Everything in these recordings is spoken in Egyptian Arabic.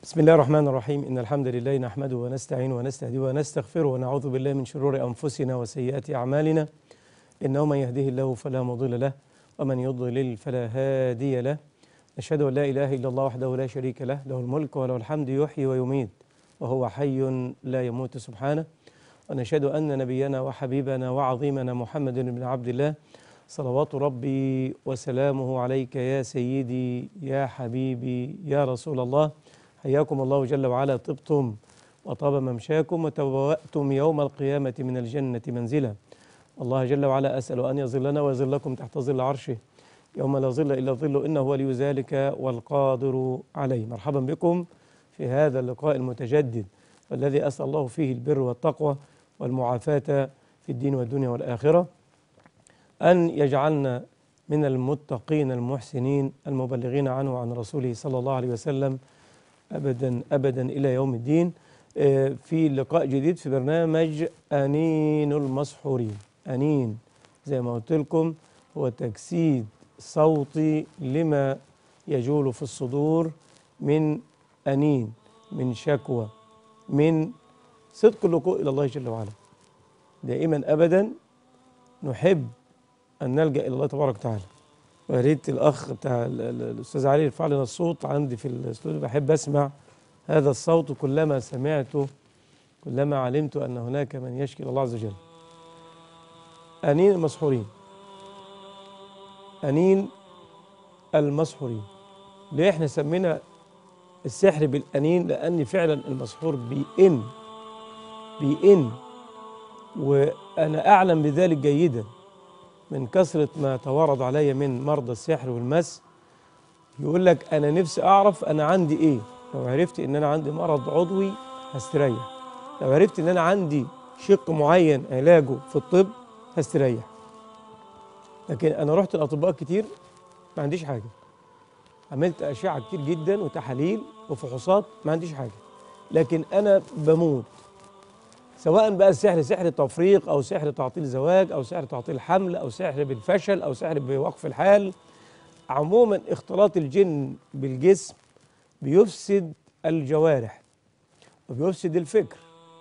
بسم الله الرحمن الرحيم إن الحمد لله نحمده ونستعينه ونستهديه ونستغفره ونعوذ بالله من شرور أنفسنا وسيئات أعمالنا إنه من يهده الله فلا مضل له ومن يضلل فلا هادي له نشهد أن لا إله إلا الله وحده لا شريك له له الملك وله الحمد يحيي ويميت وهو حي لا يموت سبحانه ونشهد أن نبينا وحبيبنا وعظيمنا محمد بن عبد الله صلوات ربي وسلامه عليك يا سيدي يا حبيبي يا رسول الله حياكم الله جل وعلا طبتم وطاب ممشاكم وتبوأتم يوم القيامة من الجنة منزلا الله جل وعلا أسأل أن يظلنا ويظلكم تحت ظل عرشه يوم لا ظل إلا ظله إنه ولي ذلك والقادر عليه مرحبا بكم في هذا اللقاء المتجدد والذي أسأل الله فيه البر والتقوى والمعافاة في الدين والدنيا والآخرة أن يجعلنا من المتقين المحسنين المبلغين عنه عن رسوله صلى الله عليه وسلم أبدا أبدا إلى يوم الدين في لقاء جديد في برنامج أنين المسحورين أنين زي ما قلت لكم هو تجسيد صوتي لما يجول في الصدور من أنين من شكوى من صدق اللجوء إلى الله جل وعلا دائما أبدا نحب أن نلجأ إلى الله تبارك وتعالى ويا ريت الأخ بتاع الأستاذ علي يرفع لنا الصوت عندي في الاستوديو بحب أسمع هذا الصوت كلما سمعته كلما علمت أن هناك من يشكي الله عز وجل أنين المسحورين أنين المسحورين ليه احنا سمينا السحر بالأنين لأن فعلا المسحور بيئن بيئن وأنا أعلم بذلك جيدا من كثرة ما توارد علي من مرضى السحر والمس يقول لك أنا نفسي أعرف أنا عندي إيه لو عرفت إن أنا عندي مرض عضوي هستريح لو عرفت إن أنا عندي شق معين علاجه في الطب هستريح لكن أنا رحت لأطباء كتير ما عنديش حاجة عملت أشعة كتير جدا وتحاليل وفحوصات ما عنديش حاجة لكن أنا بموت سواء بقى السحر سحر تفريق او سحر تعطيل زواج او سحر تعطيل حمل او سحر بالفشل او سحر بوقف الحال عموما اختلاط الجن بالجسم بيفسد الجوارح وبيفسد الفكر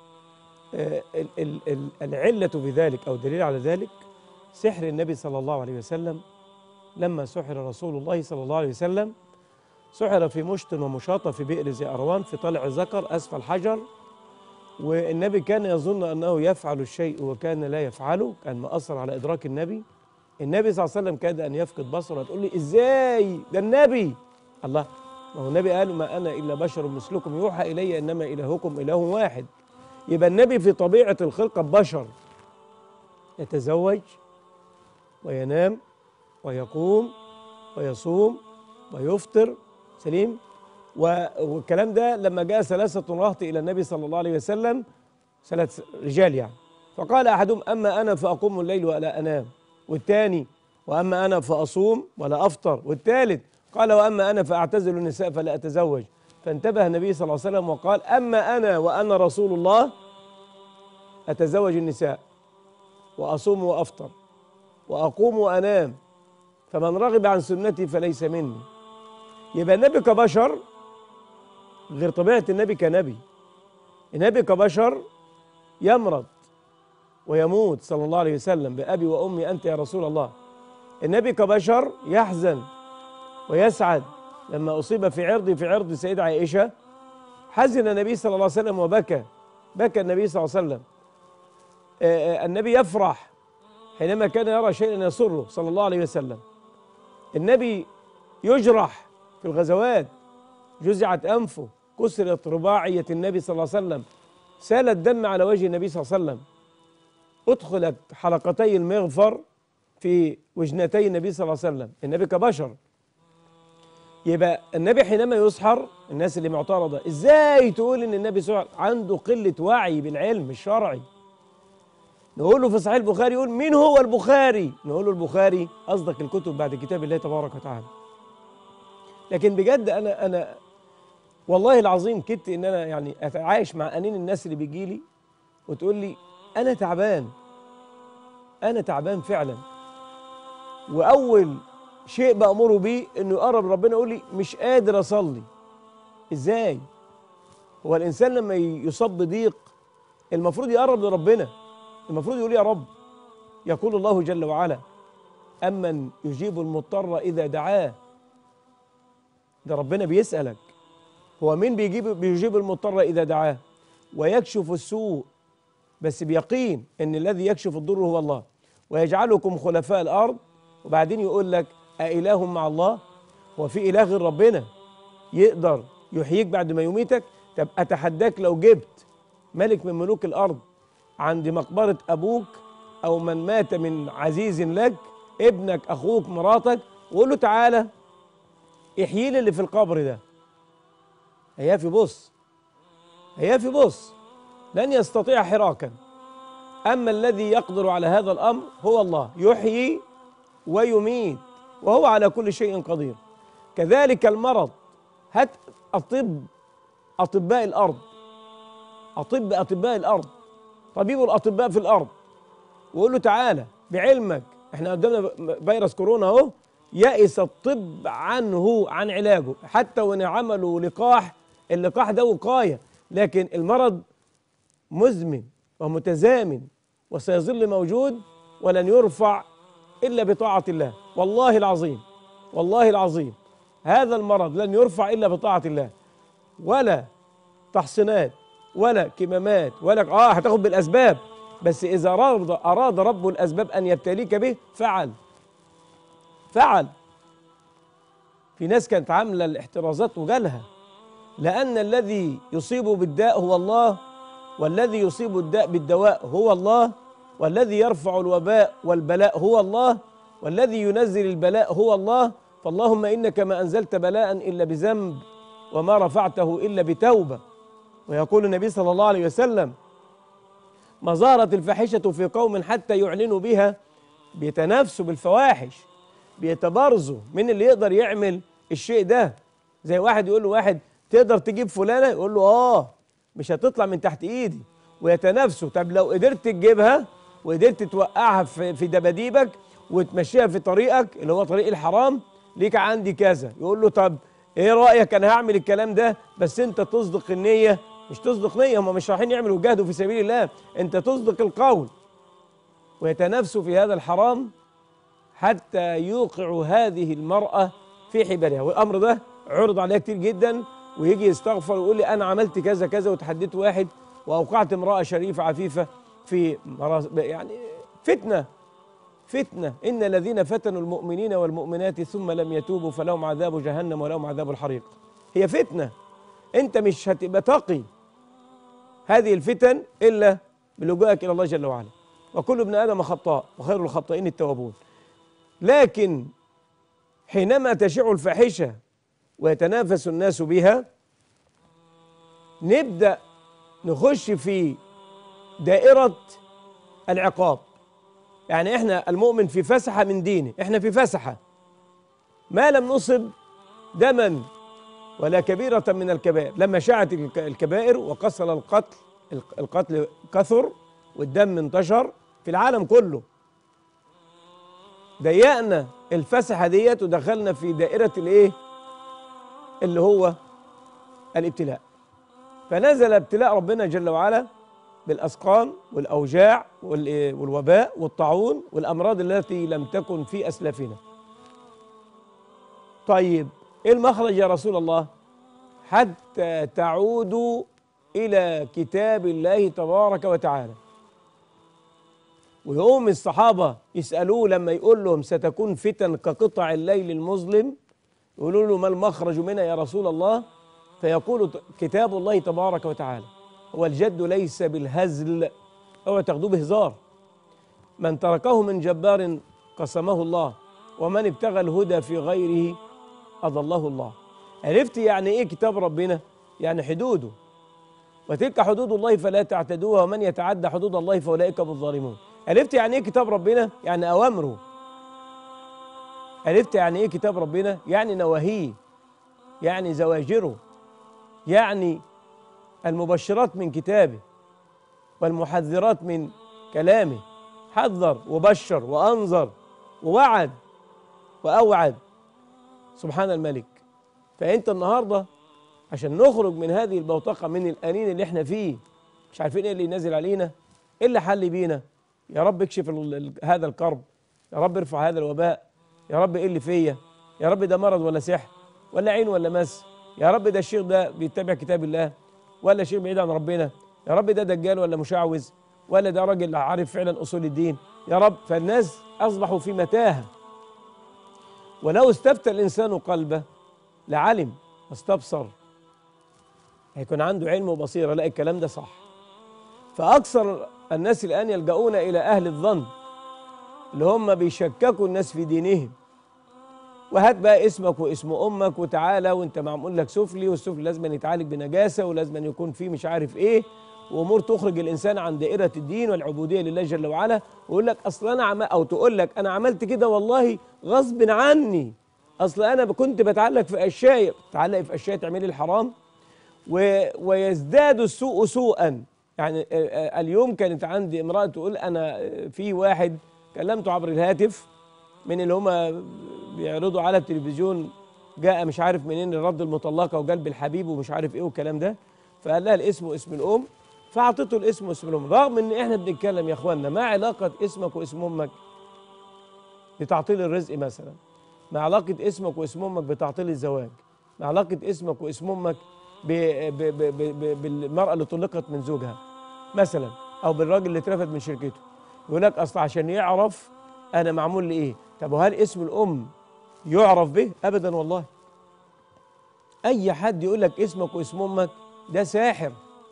آه ال ال ال العلة بذلك أو دليل على ذلك سحر النبي صلى الله عليه وسلم لما سحر رسول الله صلى الله عليه وسلم سحر في مشط ومشاطة في بئر ذي أروان في طلع ذكر أسفل حجر والنبي كان يظن أنه يفعل الشيء وكان لا يفعله كان مأثر على إدراك النبي النبي صلى الله عليه وسلم كاد أن يفقد بصره هتقول لي إزاي ده النبي الله ما هو النبي قال ما أنا إلا بشر مثلكم يوحى إلي إنما إلهكم إله واحد يبقى النبي في طبيعة الخلقة بشر يتزوج وينام ويقوم ويصوم ويفطر سليم والكلام ده لما جاء ثلاثة رهط إلى النبي صلى الله عليه وسلم ثلاث رجال يعني فقال أحدهم أما أنا فأقوم الليل ولا أنام والثاني وأما أنا فأصوم ولا أفطر والثالث قال وأما أنا فأعتزل النساء فلا أتزوج فانتبه النبي صلى الله عليه وسلم وقال أما أنا وأنا رسول الله أتزوج النساء وأصوم وأفطر وأقوم وأنام فمن رغب عن سنتي فليس مني يبقى النبي كبشر غير طبيعة النبي كنبي النبي كبشر يمرض ويموت صلى الله عليه وسلم بأبي وأمي أنت يا رسول الله النبي كبشر يحزن ويسعد لما أصيب في عرض في عرض سيدة عائشة حزن النبي صلى الله عليه وسلم وبكى بكى النبي صلى الله عليه وسلم النبي يفرح حينما كان يرى شيئا يسره صلى الله عليه وسلم النبي يجرح في الغزوات جزعت أنفه كسرت رباعية النبي صلى الله عليه وسلم سال الدم على وجه النبي صلى الله عليه وسلم أدخلت حلقتي المغفر في وجنتي النبي صلى الله عليه وسلم النبي كبشر يبقى النبي حينما يسحر الناس اللي معترضة ازاي تقول ان النبي سحر عنده قلة وعي بالعلم الشرعي نقول له في صحيح البخاري يقول مين هو البخاري نقول له البخاري قصدك الكتب بعد كتاب الله تبارك وتعالى لكن بجد انا انا والله العظيم كدت ان انا يعني اتعايش مع انين الناس اللي بيجي لي وتقول لي انا تعبان انا تعبان فعلا واول شيء بامره بيه انه يقرب ربنا يقول لي مش قادر اصلي ازاي هو الانسان لما يصاب بضيق المفروض يقرب لربنا المفروض يقول يا رب يقول الله جل وعلا امن يجيب المضطر اذا دعاه ده ربنا بيسالك هو مين بيجيب بيجيب المضطر اذا دعاه ويكشف السوء بس بيقين ان الذي يكشف الضر هو الله ويجعلكم خلفاء الارض وبعدين يقول لك أإله مع الله هو في إله غير ربنا يقدر يحييك بعد ما يميتك طب أتحداك لو جبت ملك من ملوك الأرض عند مقبرة أبوك أو من مات من عزيز لك ابنك أخوك مراتك وقول له تعالى احيي لي اللي في القبر ده هيافي بص هيافي بص لن يستطيع حراكا أما الذي يقدر على هذا الأمر هو الله يحيي ويميت وهو على كل شيء قدير كذلك المرض هات الطب أطباء الأرض أطب أطباء الأرض طبيب الأطباء في الأرض وقول له تعالى بعلمك احنا قدامنا فيروس كورونا اهو يئس الطب عنه عن علاجه حتى وان عملوا لقاح اللقاح ده وقايه لكن المرض مزمن ومتزامن وسيظل موجود ولن يرفع الا بطاعه الله والله العظيم والله العظيم هذا المرض لن يرفع الا بطاعه الله ولا تحصينات ولا كمامات ولا اه هتاخد بالاسباب بس اذا اراد اراد رب الاسباب ان يبتليك به فعل فعل في ناس كانت عامله الاحترازات وجالها لان الذي يصيب بالداء هو الله والذي يصيب الداء بالدواء هو الله والذي يرفع الوباء والبلاء هو الله والذي ينزل البلاء هو الله فاللهم انك ما انزلت بلاء الا بذنب وما رفعته الا بتوبه ويقول النبي صلى الله عليه وسلم ما ظهرت الفاحشه في قوم حتى يعلنوا بها بيتنافسوا بالفواحش بيتبارزوا مين اللي يقدر يعمل الشيء ده زي واحد يقول له واحد تقدر تجيب فلانه يقول له اه مش هتطلع من تحت ايدي ويتنافسوا طب لو قدرت تجيبها وقدرت توقعها في في دباديبك وتمشيها في طريقك اللي هو طريق الحرام ليك عندي كذا يقول له طب ايه رايك انا هعمل الكلام ده بس انت تصدق النيه مش تصدق نيه هم مش رايحين يعملوا جهد في سبيل الله انت تصدق القول ويتنافسوا في هذا الحرام حتى يوقعوا هذه المرأة في حبالها والأمر ده عرض عليها كتير جدا ويجي يستغفر ويقول لي أنا عملت كذا كذا وتحديت واحد وأوقعت امرأة شريفة عفيفة في مراس يعني فتنة فتنة إن الذين فتنوا المؤمنين والمؤمنات ثم لم يتوبوا فلهم عذاب جهنم ولهم عذاب الحريق هي فتنة أنت مش هتبقى تقي هذه الفتن إلا بلجوءك إلى الله جل وعلا وكل ابن آدم خطاء وخير الخطائين التوابون لكن حينما تشع الفاحشة ويتنافس الناس بها نبدأ نخش في دائرة العقاب يعني احنا المؤمن في فسحة من دينه احنا في فسحة ما لم نصب دما ولا كبيرة من الكبائر لما شاعت الكبائر وقصر القتل القتل كثر والدم انتشر في العالم كله ضيقنا الفسحه ديت ودخلنا في دائره الايه اللي هو الابتلاء فنزل ابتلاء ربنا جل وعلا بالاسقام والاوجاع والوباء والطاعون والامراض التي لم تكن في اسلافنا طيب ايه المخرج يا رسول الله حتى تعودوا الى كتاب الله تبارك وتعالى ويقوم الصحابة يسألوه لما يقول لهم ستكون فتن كقطع الليل المظلم يقولوا له ما المخرج منها يا رسول الله فيقول كتاب الله تبارك وتعالى هو الجد ليس بالهزل أو تاخدوه بهزار من تركه من جبار قسمه الله ومن ابتغى الهدى في غيره أضله الله عرفت يعني إيه كتاب ربنا يعني حدوده وتلك حدود الله فلا تعتدوها ومن يتعدى حدود الله فأولئك هم الظالمون عرفت يعني ايه كتاب ربنا يعني اوامره عرفت يعني ايه كتاب ربنا يعني نواهيه يعني زواجره يعني المبشرات من كتابه والمحذرات من كلامه حذر وبشر وانذر ووعد واوعد سبحان الملك فانت النهارده عشان نخرج من هذه البوتقه من الانين اللي احنا فيه مش عارفين ايه اللي ينزل علينا ايه اللي حل بينا يا رب اكشف ال- ال- هذا الكرب يا رب ارفع هذا الوباء يا رب ايه اللي فيا يا رب ده مرض ولا سحر ولا عين ولا مس يا رب ده الشيخ ده بيتبع كتاب الله ولا شيخ بعيد عن ربنا يا رب ده دجال ولا مشعوذ ولا ده راجل عارف فعلا اصول الدين يا رب فالناس اصبحوا في متاهه ولو استفتى الانسان قلبه لعلم واستبصر هيكون عنده علم وبصيره لا الكلام ده صح فاكثر الناس الان يلجؤون الى اهل الظن اللي هم بيشككوا الناس في دينهم وهات بقى اسمك واسم امك وتعالى وانت معمول لك سفلي والسفلي لازم يتعالج بنجاسه ولازم يكون فيه مش عارف ايه وامور تخرج الانسان عن دائره الدين والعبوديه لله جل وعلا ويقول لك اصل انا عم او تقول لك انا عملت كده والله غصب عني اصل انا كنت بتعلق في اشياء تعلق في اشياء تعملي الحرام و... ويزداد السوء سوءا يعني آه، آه، اليوم كانت عندي امراه تقول انا آه، في واحد كلمته عبر الهاتف من اللي هم بيعرضوا على التلفزيون جاء مش عارف منين الرد المطلقه وقلب الحبيب ومش عارف ايه والكلام ده فقال لها الاسم واسم الام فاعطته الاسم واسم الام رغم ان احنا بنتكلم يا اخوانا ما علاقه اسمك واسم امك بتعطيل الرزق مثلا ما علاقه اسمك واسم امك بتعطيل الزواج ما علاقه اسمك واسم امك ب ب ب ب ب بالمراه اللي طلقت من زوجها مثلا او بالراجل اللي اترفد من شركته يقول لك اصل عشان يعرف انا معمول لي ايه طب وهل اسم الام يعرف به ابدا والله اي حد يقول لك اسمك واسم امك ده ساحر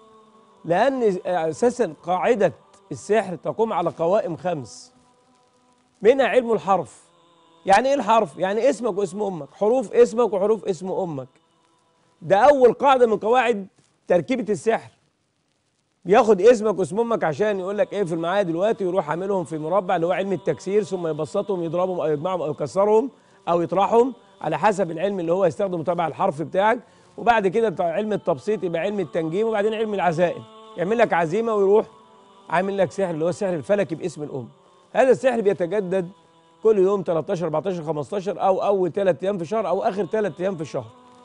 لان اساسا قاعده السحر تقوم على قوائم خمس منها علم الحرف يعني ايه الحرف يعني اسمك واسم امك حروف اسمك وحروف اسم امك ده اول قاعده من قواعد تركيبه السحر بياخد اسمك واسم امك عشان يقول لك ايه في المعايا دلوقتي ويروح عاملهم في مربع اللي هو علم التكسير ثم يبسطهم يضربهم او يجمعهم او يكسرهم او يطرحهم على حسب العلم اللي هو يستخدمه تبع الحرف بتاعك وبعد كده بتاع علم التبسيط يبقى علم التنجيم وبعدين علم العزائم يعمل لك عزيمه ويروح عامل لك سحر اللي هو السحر الفلكي باسم الام هذا السحر بيتجدد كل يوم 13 14 15 او اول ثلاث ايام في شهر او اخر ثلاث ايام في الشهر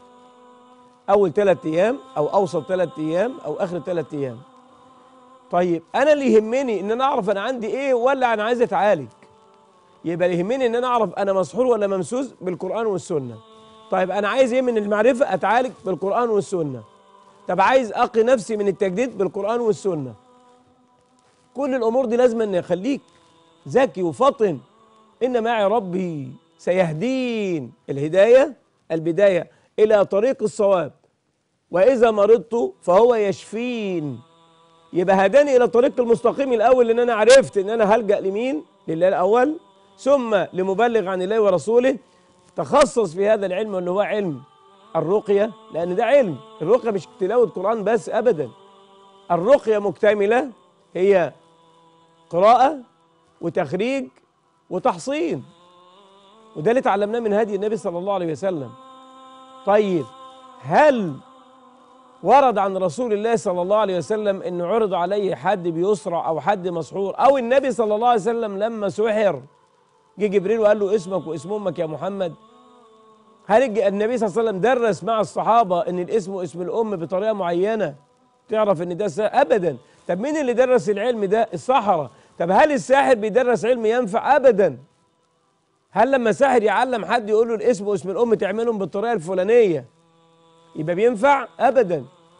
اول ثلاث ايام او اوسط ثلاث ايام او اخر ثلاث ايام طيب انا اللي يهمني ان انا اعرف انا عندي ايه ولا انا عايز اتعالج يبقى اللي يهمني ان انا اعرف انا مسحور ولا ممسوس بالقران والسنه طيب انا عايز ايه من المعرفه اتعالج بالقران والسنه طب عايز اقي نفسي من التجديد بالقران والسنه كل الامور دي لازم ان يخليك ذكي وفطن ان معي ربي سيهدين الهدايه البدايه الى طريق الصواب واذا مرضت فهو يشفين يبقى هداني الى الطريق المستقيم الاول لان انا عرفت ان انا هلجا لمين لله الاول ثم لمبلغ عن الله ورسوله تخصص في هذا العلم اللي هو علم الرقيه لان ده علم الرقيه مش تلاوه قران بس ابدا الرقيه مكتمله هي قراءه وتخريج وتحصين وده اللي اتعلمناه من هدي النبي صلى الله عليه وسلم طيب هل ورد عن رسول الله صلى الله عليه وسلم ان عرض عليه حد بيسرع او حد مسحور او النبي صلى الله عليه وسلم لما سحر جه جبريل وقال له اسمك واسم امك يا محمد هل الج- النبي صلى الله عليه وسلم درس مع الصحابه ان الاسم واسم الام بطريقه معينه تعرف ان ده سا... ابدا طب مين اللي درس العلم ده السحره طب هل الساحر بيدرس علم ينفع ابدا هل لما ساحر يعلم حد يقول له الاسم واسم الام تعملهم بالطريقه الفلانيه يبقى بينفع ابدا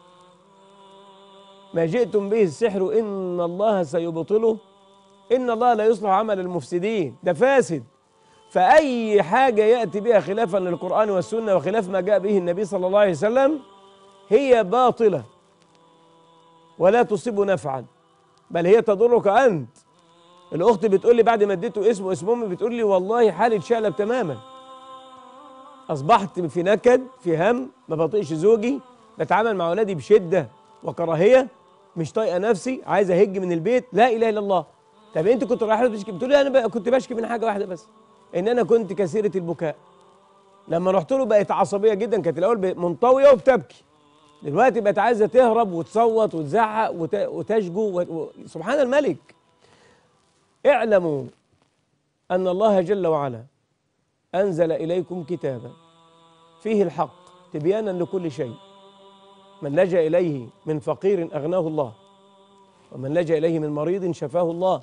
ما جئتم به السحر ان الله سيبطله ان الله لا يصلح عمل المفسدين ده فاسد فاي حاجه ياتي بها خلافا للقران والسنه وخلاف ما جاء به النبي صلى الله عليه وسلم هي باطله ولا تصيب نفعا بل هي تضرك انت الاخت بتقول لي بعد ما اديته اسمه اسم امي بتقول لي والله حالي اتشقلب تماما اصبحت في نكد في هم ما بطيقش زوجي بتعامل مع اولادي بشده وكراهيه مش طايقه نفسي عايز اهج من البيت لا اله الا الله طب انت كنت رايحه له تشكي بتقول لي انا بقى كنت بشكي من حاجه واحده بس ان انا كنت كثيره البكاء لما رحت له بقت عصبيه جدا كانت الاول ب- منطويه وبتبكي دلوقتي بقت عايزه تهرب وتصوت وتزعق وت- وتشجو و... و... سبحان الملك اعلموا ان الله جل وعلا انزل اليكم كتابا فيه الحق تبيانا لكل شيء من لجأ إليه من فقير أغناه الله ومن لجأ إليه من مريض شفاه الله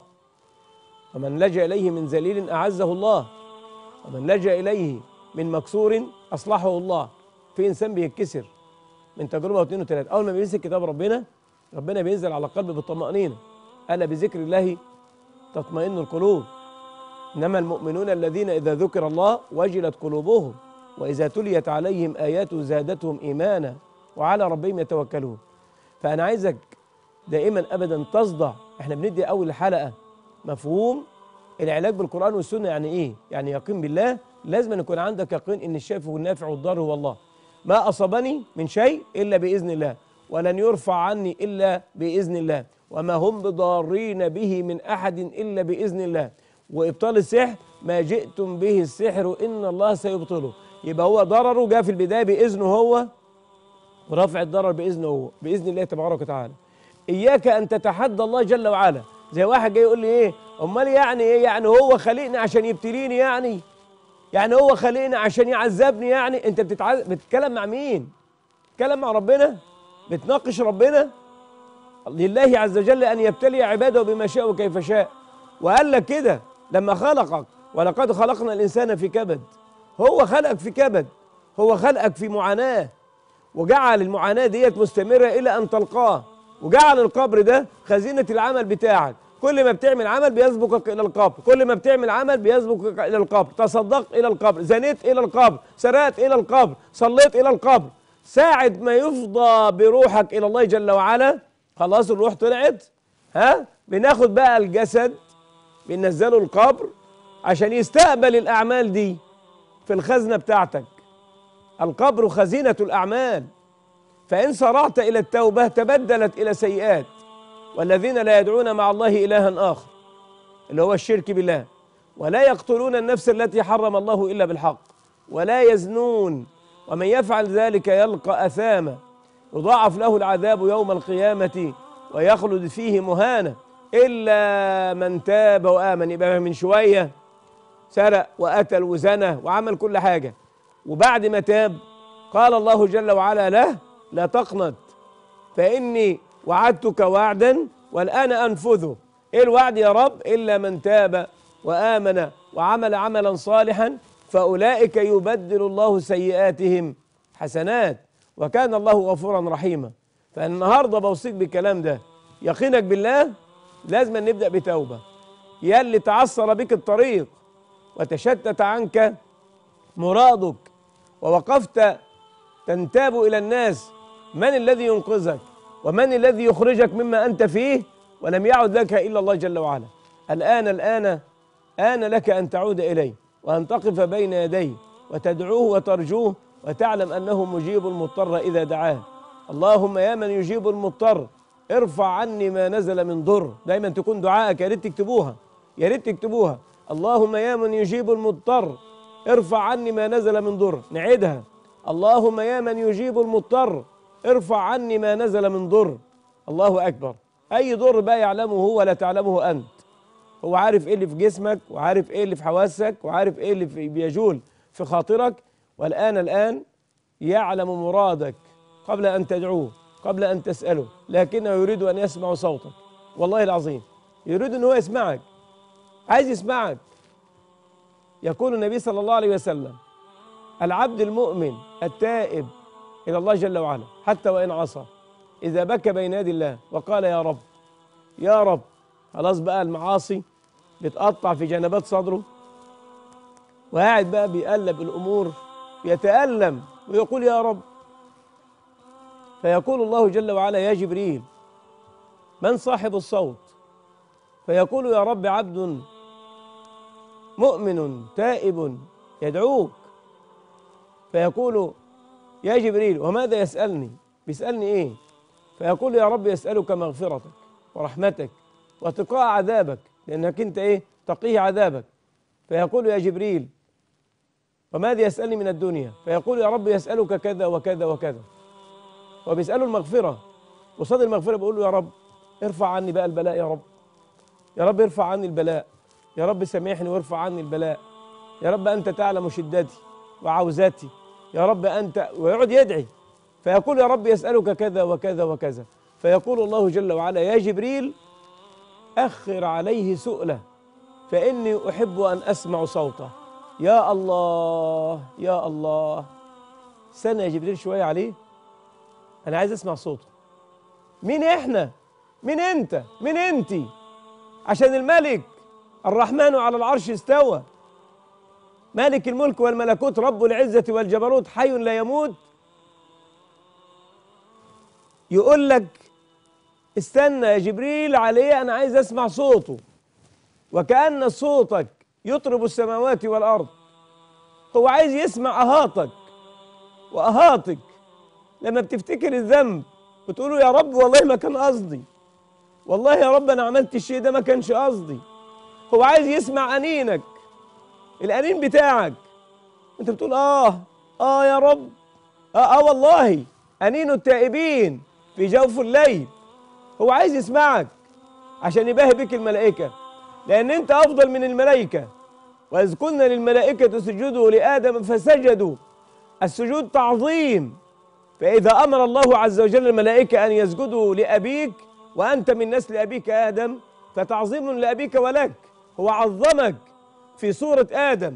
ومن لجأ إليه من ذليل أعزه الله ومن لجأ إليه من مكسور أصلحه الله في إنسان بيتكسر من تجربة واثنين وثلاثة أول ما بيمسك كتاب ربنا ربنا بينزل على قلبه بالطمأنينة ألا بذكر الله تطمئن القلوب إنما المؤمنون الذين إذا ذكر الله وجلت قلوبهم وإذا تليت عليهم آياته زادتهم إيمانا وعلى ربهم يتوكلون فأنا عايزك دائما أبدا تصدع احنا بندي أول حلقة مفهوم العلاج بالقرآن والسنة يعني إيه؟ يعني يقين بالله لازم أن يكون عندك يقين إن الشافي والنافع والضار هو الله ما أصابني من شيء إلا بإذن الله ولن يرفع عني إلا بإذن الله وما هم بضارين به من أحد إلا بإذن الله وإبطال السحر ما جئتم به السحر إن الله سيبطله يبقى هو ضرره جاء في البداية بإذنه هو ورفع الضرر بإذنه هو بإذن الله تبارك وتعالى إياك أن تتحدى الله جل وعلا زي واحد جاي يقول لي إيه أمال يعني إيه يعني هو خلقني عشان يبتليني يعني يعني هو خلقني عشان يعذبني يعني أنت بتتعذ... بتتكلم مع مين بتتكلم مع ربنا بتناقش ربنا لله عز وجل أن يبتلي عباده بما شاء وكيف شاء وقال لك كده لما خلقك ولقد خلقنا الإنسان في كبد هو خلقك في كبد هو خلقك في معاناة وجعل المعاناة ديت مستمرة إلى أن تلقاه وجعل القبر ده خزينة العمل بتاعك كل ما بتعمل عمل بيسبقك إلى القبر كل ما بتعمل عمل بيسبقك إلى القبر تصدقت إلى القبر زنيت إلى القبر سرقت إلى القبر صليت إلى القبر ساعة ما يفضى بروحك إلى الله جل وعلا خلاص الروح طلعت ها بناخد بقى الجسد بننزله القبر عشان يستقبل الأعمال دي في الخزنة بتاعتك القبر خزينة الأعمال فإن صرعت إلى التوبة تبدلت إلى سيئات والذين لا يدعون مع الله إلها آخر اللي هو الشرك بالله ولا يقتلون النفس التي حرم الله إلا بالحق ولا يزنون ومن يفعل ذلك يلقى أثاما يضاعف له العذاب يوم القيامة ويخلد فيه مهانا إلا من تاب وآمن يبقى من شوية سرق وقتل وزنى وعمل كل حاجة وبعد ما تاب قال الله جل وعلا له لا تقنط فإني وعدتك وعدا والآن أنفذه إيه الوعد يا رب إلا من تاب وآمن وعمل عملا صالحا فأولئك يبدل الله سيئاتهم حسنات وكان الله غفورا رحيما فالنهارده بوصيك بالكلام ده يقينك بالله لازم نبدأ بتوبة يا اللي تعثر بك الطريق وتشتت عنك مرادك ووقفت تنتاب إلى الناس من الذي ينقذك ومن الذي يخرجك مما أنت فيه ولم يعد لك إلا الله جل وعلا الآن الآن آن لك أن تعود إليه وأن تقف بين يديه وتدعوه وترجوه وتعلم أنه مجيب المضطر إذا دعاه اللهم يا من يجيب المضطر ارفع عني ما نزل من ضر دايما تكون دعائك يا ريت تكتبوها يا ريت تكتبوها اللهم يا من يجيب المضطر ارفع عني ما نزل من ضر نعيدها اللهم يا من يجيب المضطر ارفع عني ما نزل من ضر الله أكبر أي ضر بقى يعلمه هو لا تعلمه أنت هو عارف ايه اللي في جسمك وعارف ايه اللي في حواسك وعارف ايه اللي في بيجول في خاطرك والآن الآن يعلم مرادك قبل أن تدعوه قبل أن تسأله لكنه يريد أن يسمع صوتك والله العظيم يريد أن هو يسمعك عايز يسمعك يقول النبي صلى الله عليه وسلم العبد المؤمن التائب إلى الله جل وعلا حتى وإن عصى إذا بكى بين يدي الله وقال يا رب يا رب خلاص بقى المعاصي بتقطع في جنبات صدره وقاعد بقى بيقلب الأمور يتألم ويقول يا رب فيقول الله جل وعلا يا جبريل من صاحب الصوت فيقول يا رب عبد مؤمن تائب يدعوك فيقول يا جبريل وماذا يسألني بيسألني ايه فيقول يا رب يسألك مغفرتك ورحمتك واتقاء عذابك لأنك أنت إيه تقيه عذابك فيقول يا جبريل وماذا يسألني من الدنيا فيقول يا رب يسألك كذا وكذا وكذا وبيسأله المغفرة قصاد المغفرة بيقول له يا رب ارفع عني بقى البلاء يا رب يا رب ارفع عني البلاء يا رب سامحني وارفع عني البلاء يا رب أنت تعلم شدتي وعوزاتي يا رب أنت ويقعد يدعي فيقول يا رب يسألك كذا وكذا وكذا فيقول الله جل وعلا يا جبريل أخر عليه سؤله فإني أحب أن أسمع صوته يا الله يا الله استنى يا جبريل شوية عليه أنا عايز أسمع صوته مين إحنا مين أنت مين أنتي عشان الملك الرحمن على العرش استوى مالك الملك والملكوت رب العزة والجبروت حي لا يموت يقول لك استنى يا جبريل عليه أنا عايز أسمع صوته وكأن صوتك يطرب السماوات والأرض هو عايز يسمع أهاتك وأهاتك لما بتفتكر الذنب بتقوله يا رب والله ما كان قصدي والله يا رب أنا عملت الشيء ده ما كانش قصدي هو عايز يسمع أنينك الأنين بتاعك أنت بتقول آه آه يا رب آه, آه والله أنين التائبين في جوف الليل هو عايز يسمعك عشان يباهي بك الملائكة لأن أنت أفضل من الملائكة وإذ قلنا للملائكة اسجدوا لآدم فسجدوا السجود تعظيم فإذا أمر الله عز وجل الملائكة أن يسجدوا لأبيك وأنت من نسل أبيك آدم فتعظيم لأبيك ولك هو عظمك في صورة آدم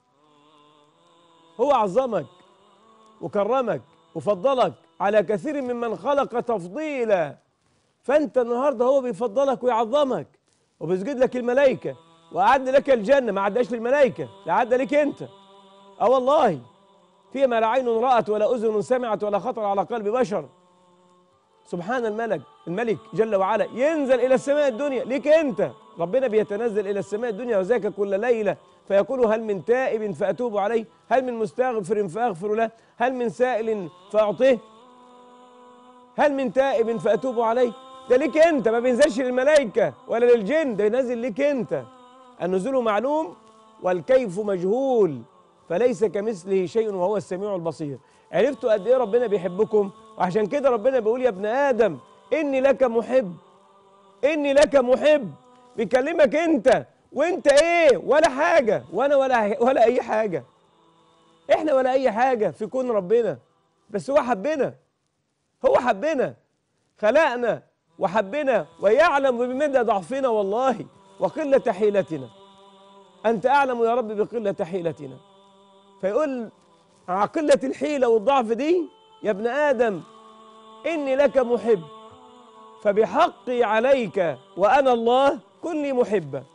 هو عظمك وكرمك وفضلك على كثير ممن خلق تفضيلا فأنت النهاردة هو بيفضلك ويعظمك وبيسجد لك الملائكة وأعد لك الجنة ما عداش للملائكة ده عدى لك أنت أه والله فيما لا عين رأت ولا أذن سمعت ولا خطر على قلب بشر سبحان الملك الملك جل وعلا ينزل إلى السماء الدنيا ليك أنت ربنا بيتنزل إلى السماء الدنيا وذاك كل ليلة فيقول هل من تائب فأتوب عليه هل من مستغفر فأغفر له هل من سائل فأعطيه هل من تائب فأتوب عليه ده ليك أنت ما بينزلش للملائكة ولا للجن ده ينزل ليك أنت النزول معلوم والكيف مجهول فليس كمثله شيء وهو السميع البصير عرفتوا قد ايه ربنا بيحبكم وعشان كده ربنا بيقول يا ابن ادم اني لك محب اني لك محب بيكلمك انت وانت ايه ولا حاجه وانا ولا ولا اي حاجه احنا ولا اي حاجه في كون ربنا بس هو حبنا هو حبنا خلقنا وحبنا ويعلم بمدى ضعفنا والله وقله حيلتنا انت اعلم يا رب بقله حيلتنا فيقول مع قلة الحيلة والضعف دي يا ابن آدم إني لك محب فبحقي عليك وأنا الله كن لي محبا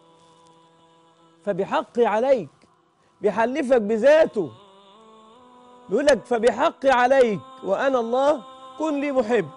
فبحقي عليك بيحلفك بذاته بيقول لك فبحقي عليك وأنا الله كن لي محب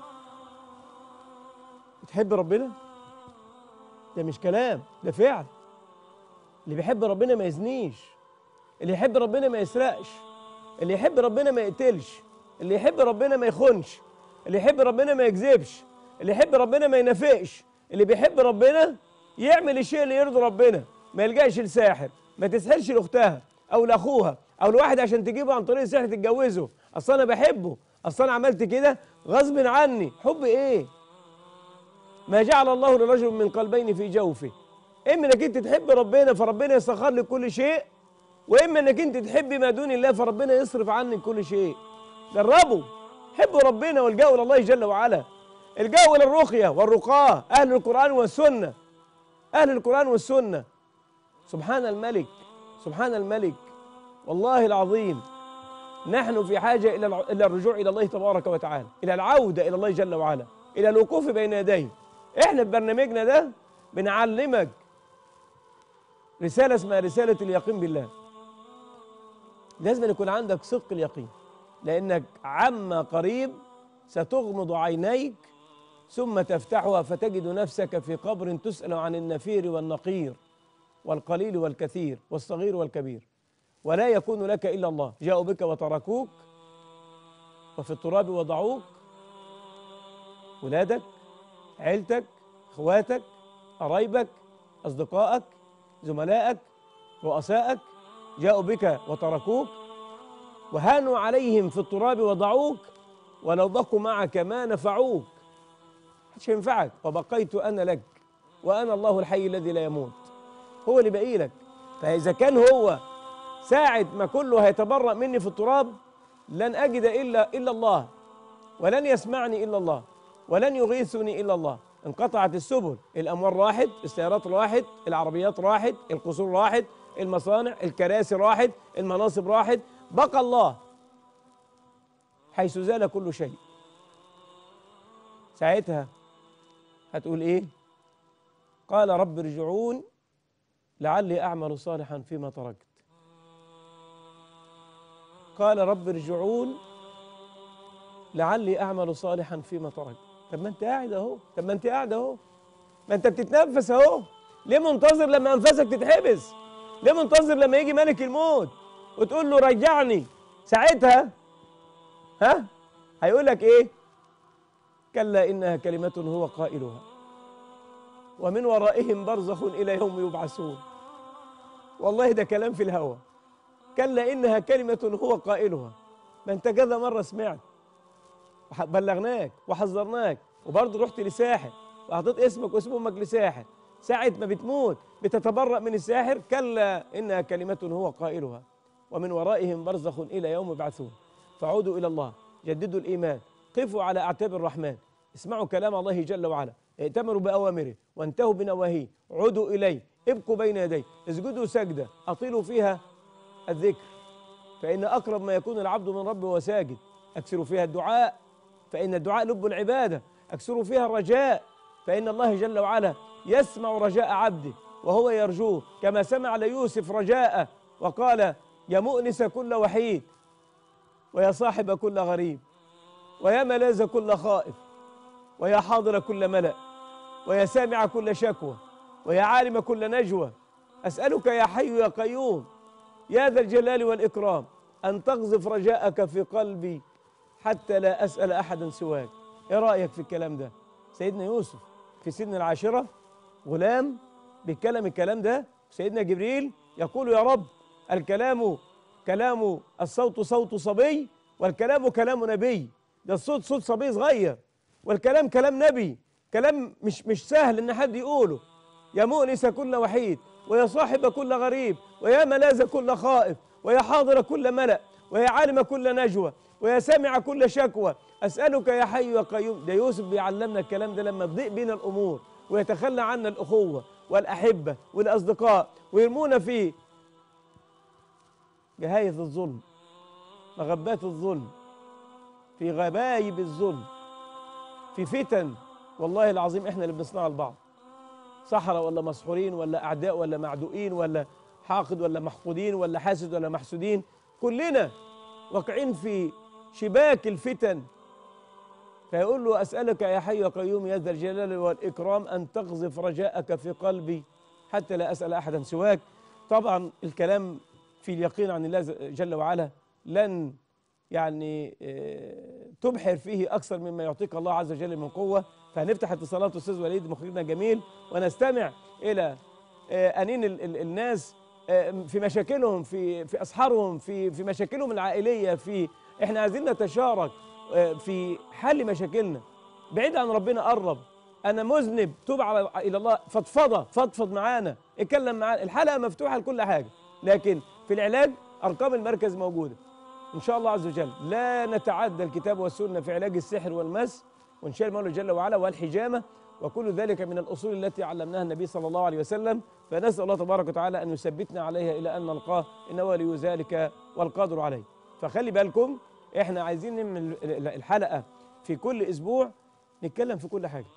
بتحب ربنا ده مش كلام ده فعل اللي بيحب ربنا ما يزنيش اللي يحب ربنا ما يسرقش اللي يحب ربنا ما يقتلش اللي يحب ربنا ما يخونش اللي يحب ربنا ما يكذبش اللي يحب ربنا ما ينافقش اللي بيحب ربنا يعمل الشيء اللي يرضي ربنا ما يلجاش لساحر ما تسحرش لاختها او لاخوها او لواحد عشان تجيبه عن طريق السحر تتجوزه اصل انا بحبه اصل انا عملت كده غصب عني حب ايه ما جعل الله لرجل من قلبين في جوفه اما انك انت تحب ربنا فربنا يسخر لك كل شيء واما انك انت تحب ما دون الله فربنا يصرف عنك كل شيء جربوا حبوا ربنا والجاوا الى الله جل وعلا الجاوا الى الرقيه والرقاه اهل القران والسنه اهل القران والسنه سبحان الملك سبحان الملك والله العظيم نحن في حاجه الى الى الرجوع الى الله تبارك وتعالى الى العوده الى الله جل وعلا الى الوقوف بين يديه احنا في برنامجنا ده بنعلمك رساله اسمها رساله اليقين بالله لازم يكون عندك صدق اليقين لأنك عما قريب ستغمض عينيك ثم تفتحها فتجد نفسك في قبر تسأل عن النفير والنقير والقليل والكثير والصغير والكبير ولا يكون لك إلا الله جاءوا بك وتركوك وفي التراب وضعوك ولادك عيلتك اخواتك قرايبك أصدقائك زملائك رؤسائك جاءوا بك وتركوك وهانوا عليهم في التراب وضعوك ولو بقوا معك ما نفعوك محدش ينفعك وبقيت انا لك وانا الله الحي الذي لا يموت هو اللي باقي لك فاذا كان هو ساعة ما كله هيتبرأ مني في التراب لن اجد الا الا الله ولن يسمعني إلا الله ولن يغيثني إلا الله انقطعت السبل الأموال راحت السيارات راحت العربيات راحت القصور راحت المصانع الكراسي راحت المناصب راحت بقى الله حيث زال كل شيء ساعتها هتقول ايه قال رب ارجعون لعلي اعمل صالحا فيما تركت قال رب ارجعون لعلي اعمل صالحا فيما تركت طب ما انت قاعد اهو طب ما انت قاعد اهو ما انت بتتنفس اهو ليه منتظر لما انفاسك تتحبس ليه منتظر لما يجي ملك الموت وتقول له رجعني ساعتها ها هيقول لك ايه كلا انها كلمه هو قائلها ومن ورائهم برزخ الى يوم يبعثون والله ده كلام في الهوى كلا انها كلمه هو قائلها ما انت كذا مره سمعت وح- بلغناك وحذرناك وبرضه رحت لساحر وحطيت اسمك واسم امك لساحر ساعة ما بتموت بتتبرأ من الساحر كلا إنها كلمة هو قائلها ومن ورائهم برزخ إلى يوم يبعثون فعودوا إلى الله جددوا الإيمان قفوا على أعتاب الرحمن اسمعوا كلام الله جل وعلا ائتمروا بأوامره وانتهوا بنواهيه عودوا إليه ابقوا بين يديه اسجدوا سجدة أطيلوا فيها الذكر فإن أقرب ما يكون العبد من ربه وهو ساجد أكثروا فيها الدعاء فإن الدعاء لب العبادة أكثروا فيها الرجاء فإن الله جل وعلا يسمع رجاء عبده وهو يرجوه كما سمع ليوسف رجاءه وقال يا مؤنس كل وحيد ويا صاحب كل غريب ويا ملاذ كل خائف ويا حاضر كل ملأ ويا سامع كل شكوى ويا عالم كل نجوى أسألك يا حي يا قيوم يا ذا الجلال والإكرام أن تقذف رجاءك في قلبي حتى لا أسأل أحدا سواك إيه رأيك في الكلام ده سيدنا يوسف في سن العاشرة غلام بيتكلم الكلام ده سيدنا جبريل يقول يا رب الكلام كلام الصوت صوت صبي والكلام كلام نبي ده الصوت صوت صبي صغير والكلام كلام نبي كلام مش مش سهل ان حد يقوله يا مؤنس كل وحيد ويا صاحب كل غريب ويا ملاذ كل خائف ويا حاضر كل ملأ ويا عالم كل نجوى ويا سامع كل شكوى أسألك يا حي يا قيوم ده يوسف بيعلمنا الكلام ده لما تضيق بينا الأمور ويتخلى عنا الأخوة والأحبة والأصدقاء ويرمونا في جهاية الظلم مغبات الظلم في غبايب الظلم في فتن والله العظيم احنا اللي بنصنعها لبعض سحرة ولا مسحورين ولا أعداء ولا معدوئين ولا حاقد ولا محقودين ولا حاسد ولا محسودين كلنا واقعين في شباك الفتن فيقول له أسألك يا حي يا قيوم يا ذا الجلال والإكرام أن تقذف رجاءك في قلبي حتى لا أسأل أحدا سواك طبعا الكلام في اليقين عن الله جل وعلا لن يعني آه، تبحر فيه أكثر مما يعطيك الله عز وجل من قوة فهنفتح اتصالات أستاذ وليد مخرجنا جميل ونستمع إلى آه، أنين ال- ال- الناس آه، في مشاكلهم في في أسحارهم في في مشاكلهم العائلية في إحنا عايزين نتشارك آه، في حل مشاكلنا بعيد عن ربنا قرب أنا مذنب توب على إلى الله فضفضة فضفض معانا اتكلم معانا الحلقة مفتوحة لكل حاجة لكن في العلاج أرقام المركز موجودة إن شاء الله عز وجل لا نتعدى الكتاب والسنة في علاج السحر والمس وإن شاء المولى جل وعلا والحجامة وكل ذلك من الأصول التي علمناها النبي صلى الله عليه وسلم فنسأل الله تبارك وتعالى أن يثبتنا عليها إلى أن نلقاه إنه ولي ذلك والقادر عليه فخلي بالكم إحنا عايزين نعمل الحلقة في كل أسبوع نتكلم في كل حاجة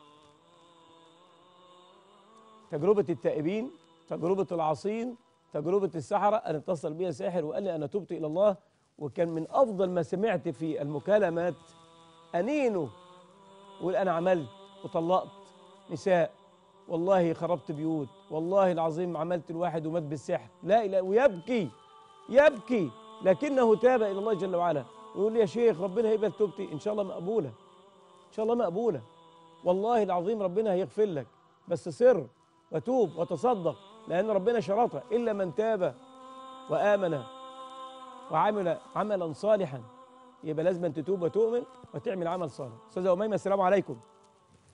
تجربة التائبين تجربة العاصين تجربة السحرة أن اتصل بي ساحر وقال لي أنا تبت إلى الله وكان من أفضل ما سمعت في المكالمات أنينه يقول أنا عملت وطلقت نساء والله خربت بيوت والله العظيم عملت الواحد ومات بالسحر لا إله ويبكي يبكي لكنه تاب إلى الله جل وعلا ويقول لي يا شيخ ربنا هيقبل توبتي إن شاء الله مقبولة إن شاء الله مقبولة والله العظيم ربنا هيغفر لك بس سر وتوب وتصدق لأن ربنا شرطها إلا من تاب وآمن وعمل عملا صالحا يبقى لازم أن تتوب وتؤمن وتعمل عمل صالح أستاذة أميمة السلام عليكم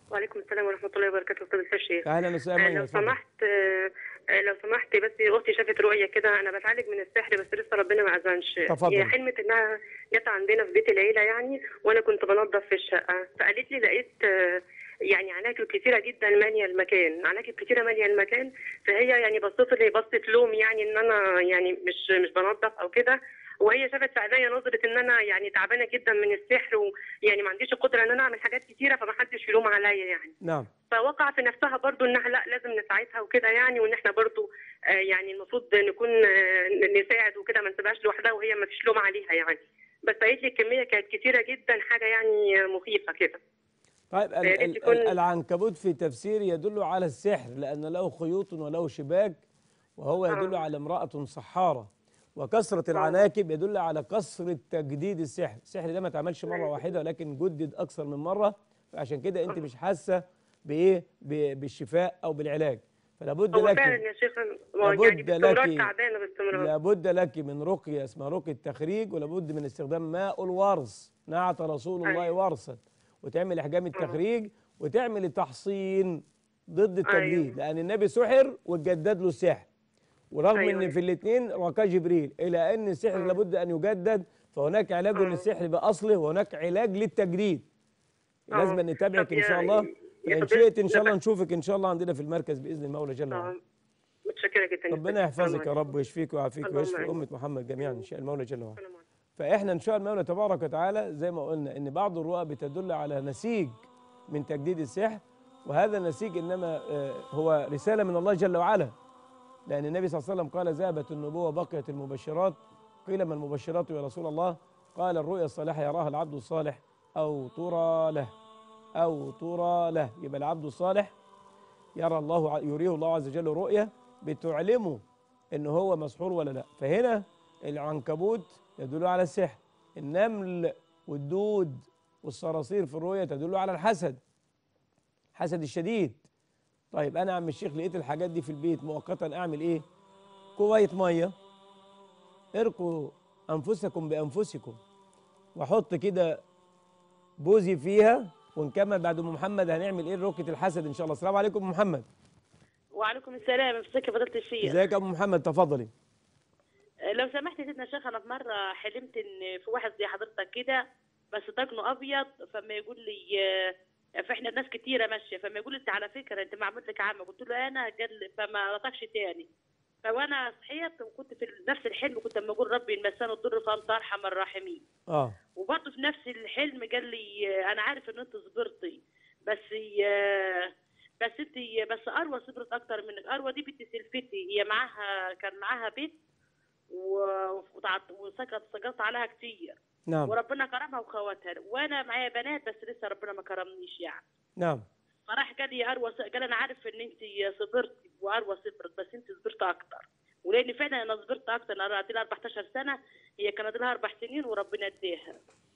وعليكم السلام ورحمة الله وبركاته أستاذ الشيخ اهلا وسهلا آه، لو اتفضل. سمحت آه، آه، لو سمحت بس اختي شافت رؤيه كده انا بتعالج من السحر بس لسه ربنا ما اذنش تفضل. هي حلمت انها جت عندنا في بيت العيله يعني وانا كنت بنظف في الشقه فقالت لي لقيت آه، يعني عناكب كتيره جدا ماليه المكان عناكب كتيره ماليه المكان فهي يعني بصت لي بصت لوم يعني ان انا يعني مش مش بنظف او كده وهي شافت في عينيا نظره ان انا يعني تعبانه جدا من السحر ويعني ما عنديش القدره ان انا اعمل حاجات كتيره فما حدش يلوم عليا يعني نعم فوقع في نفسها برضو انها لا لازم نساعدها وكده يعني وان احنا برضو آه، يعني المفروض نكون آه، نساعد وكده ما نسيبهاش لوحدها وهي ما فيش لوم عليها يعني بس قالت لي الكميه كانت كتيره جدا حاجه يعني مخيفه كده طيب ال- يا ريت ال- يكون- ال- العنكبوت في تفسير يدل على السحر لأن له خيوط وله شباك وهو يدل آه. على امرأة سحارة وكثرة العناكب يدل على كثرة تجديد السحر السحر ده ما اتعملش مرة واحدة ولكن جدد أكثر من مرة فعشان كده أنت مش حاسة بإيه ب- بالشفاء أو بالعلاج فلا بد هو لك فعلا يا شيخ هو لابد يعني باستمرار لك- تعبانه باستمرار لابد لك من رقية اسمها رقية تخريج ولابد من استخدام ماء الورص نعت رسول الله أيوة. ورصا وتعمل احجام التخريج وتعمل التحصين ضد التجديد أيوة. لان النبي سحر واتجدد له السحر ورغم أيوة. ان في الاثنين رقى جبريل الى ان السحر آه. لابد ان يجدد فهناك علاج آه. للسحر باصله وهناك علاج للتجديد آه. لازم أن نتابعك طب ان يا- شاء الله يا فان فضيلة شئت ان شاء الله النبي- نشوفك ان شاء الله عندنا في المركز باذن المولى جل وعلا آه، متشكره جدا يا ربنا فندم. يحفظك يا السلام رب ويشفيك ويعافيك اللهم ويشفي آمين. أمة محمد جميعا إن شاء المولى جل وعلا عليكم. فإحنا إن شاء المولى تبارك وتعالى زي ما قلنا إن بعض الرؤى بتدل على نسيج من تجديد السحر وهذا النسيج إنما آه، هو رسالة من الله جل وعلا لأن النبي صلى الله عليه وسلم قال ذهبت النبوة بقيت المبشرات قيل ما المبشرات يا رسول الله قال الرؤيا الصالحة يراها العبد الصالح أو ترى له أو ترى له يبقى العبد الصالح يرى الله ع- يريه الله عز وجل رؤية بتعلمه ان هو مسحور ولا لا فهنا العنكبوت يدل على السحر النمل والدود والصراصير في الرؤية تدل على الحسد حسد الشديد طيب انا يا عم الشيخ لقيت الحاجات دي في البيت مؤقتا اعمل ايه كوبايه ميه ارقوا انفسكم بانفسكم واحط كده بوزي فيها ونكمل بعد ام محمد هنعمل ايه ركة الحسد ان شاء الله السلام عليكم أم محمد وعليكم السلام ازيك يا فضيله الشيخ ازيك يا ام محمد تفضلي لو سمحت يا سيدنا الشيخ انا في مره حلمت ان في واحد زي حضرتك كده بس طقنه ابيض فما يقول لي آه، فاحنا ناس كتيره ماشيه فما يقول لي انت على فكره انت معمول لك عامه قلت له انا قال لي فما رطقش تاني فوانا صحيت وكنت في نفس الحلم كنت لما اقول ربي المسان الضر فانت ارحم الراحمين اه وبرضه في نفس الحلم قال لي آه، انا عارف ان انت صبرتي بس آه، بس انت بس اروى صبرت اكتر منك اروى دي بنت سلفتي هي معاها كان معاها بيت و- وتعط- وسقط سقطت عليها كتير نعم وربنا كرمها وخواتها وانا معايا بنات بس لسه ربنا ما كرمنيش يعني نعم فراح قال لي اروى س- قال انا عارف ان انت صبرتي واروى صبرت بس انت صبرت اكتر ولان فعلا انا صبرت اكتر انا قعدت لها 14 سنه هي كانت لها اربع سنين وربنا اديها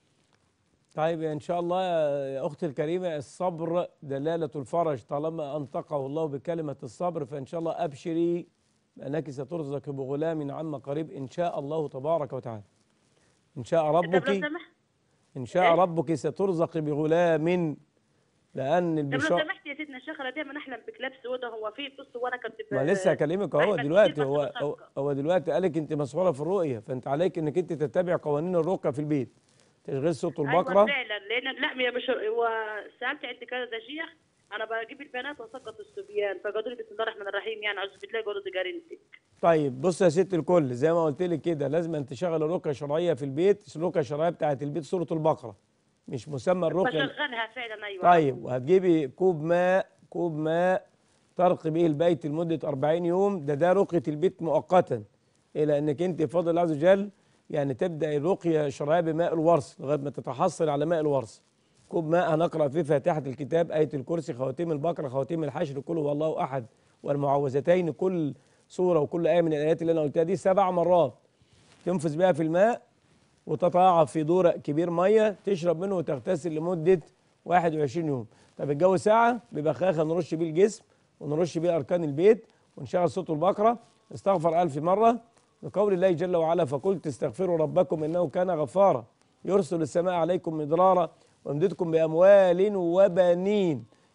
طيب ان شاء الله يا اختي الكريمه الصبر دلاله الفرج طالما انطقه الله بكلمه الصبر فان شاء الله ابشري بانك سترزق بغلام عم قريب ان شاء الله تبارك وتعالى ان شاء طب لو ربك سمحت ان شاء إيه؟ ربك سترزق بغلام لان طب لو البشار سمحت يا سيدنا الشيخ انا دايما احلم بكلاب سودا هو في بص وانا كنت ب- ما لسه هكلمك اهو بحلم كتير دلوقتي بس هو بصدق. هو- هو دلوقتي قالك انت مسحوره في الرؤيه فانت عليك انك انت تتبع قوانين الرقيه في البيت تشغيل صوت البقره ايوه فعلا لان لا هي مش هو سالت عند كذا شيخ انا بجيب البنات واسقط الصبيان فقالوا لي بسم الله الرحمن الرحيم يعني اعوذ بالله قالوا دي جارنتك طيب بص يا ست الكل زي ما قلت لك كده لازم أن تشغل الرقيه الشرعيه في البيت الرقيه الشرعيه بتاعت البيت سوره البقره مش مسمى الرقيه بشغلها فعلا ايوه طيب وهتجيبي كوب ماء كوب ماء ترقي به البيت لمده 40 يوم ده ده رقيه البيت مؤقتا الى انك انت بفضل الله عز وجل يعني تبدا الرقيه الشرعيه بماء الورص لغايه ما تتحصل على ماء الورص كوب ماء هنقرا فيه فاتحه الكتاب ايه الكرسي خواتيم البقره خواتيم الحشر كل هو الله احد والمعوذتين كل سوره وكل ايه من الايات اللي انا قلتها دي سبع مرات تنفذ بها في الماء وتتعاعب في دورق كبير ميه تشرب منه وتغتسل لمده 21 يوم طب الجو ساعه ببخاخه نرش بيه الجسم ونرش بيه اركان البيت ونشغل صوت البقره استغفر ألف مره لقول الله جل وعلا فقلت استغفروا ربكم انه كان غفارا يرسل السماء عليكم مدرارا ويمددكم باموال وبنين